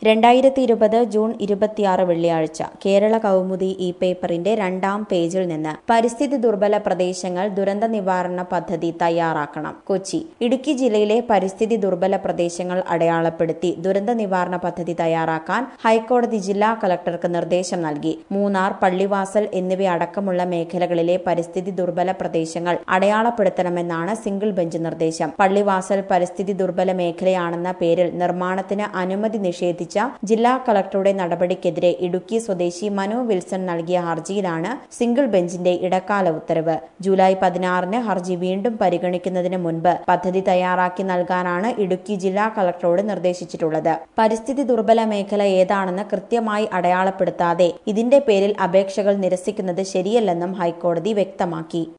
രണ്ടായിരത്തി ഇരുപത് ജൂൺ ഇരുപത്തിയാറ് വെള്ളിയാഴ്ച കേരള കൗമുദി ഈ പേപ്പറിന്റെ രണ്ടാം പേജിൽ നിന്ന് പരിസ്ഥിതി ദുർബല പ്രദേശങ്ങൾ ദുരന്ത നിവാരണ പദ്ധതി തയ്യാറാക്കണം കൊച്ചി ഇടുക്കി ജില്ലയിലെ പരിസ്ഥിതി ദുർബല പ്രദേശങ്ങൾ അടയാളപ്പെടുത്തി ദുരന്ത നിവാരണ പദ്ധതി തയ്യാറാക്കാൻ ഹൈക്കോടതി ജില്ലാ കളക്ടർക്ക് നിർദ്ദേശം നൽകി മൂന്നാർ പള്ളിവാസൽ എന്നിവയടക്കമുള്ള മേഖലകളിലെ പരിസ്ഥിതി ദുർബല പ്രദേശങ്ങൾ അടയാളപ്പെടുത്തണമെന്നാണ് സിംഗിൾ ബെഞ്ച് നിർദ്ദേശം പള്ളിവാസൽ പരിസ്ഥിതി ദുർബല മേഖലയാണെന്ന പേരിൽ നിർമ്മാണത്തിന് അനുമതി നിഷേധിച്ച ജില്ലാ കളക്ടറുടെ നടപടിക്കെതിരെ ഇടുക്കി സ്വദേശി മനു വിൽസൺ നൽകിയ ഹർജിയിലാണ് സിംഗിൾ ബെഞ്ചിന്റെ ഇടക്കാല ഉത്തരവ് ജൂലൈ പതിനാറിന് ഹർജി വീണ്ടും പരിഗണിക്കുന്നതിന് മുൻപ് പദ്ധതി തയ്യാറാക്കി നൽകാനാണ് ഇടുക്കി ജില്ലാ കളക്ടറോട് നിർദ്ദേശിച്ചിട്ടുള്ളത് പരിസ്ഥിതി ദുർബല മേഖല ഏതാണെന്ന് കൃത്യമായി അടയാളപ്പെടുത്താതെ ഇതിന്റെ പേരിൽ അപേക്ഷകൾ നിരസിക്കുന്നത് ശരിയല്ലെന്നും ഹൈക്കോടതി വ്യക്തമാക്കി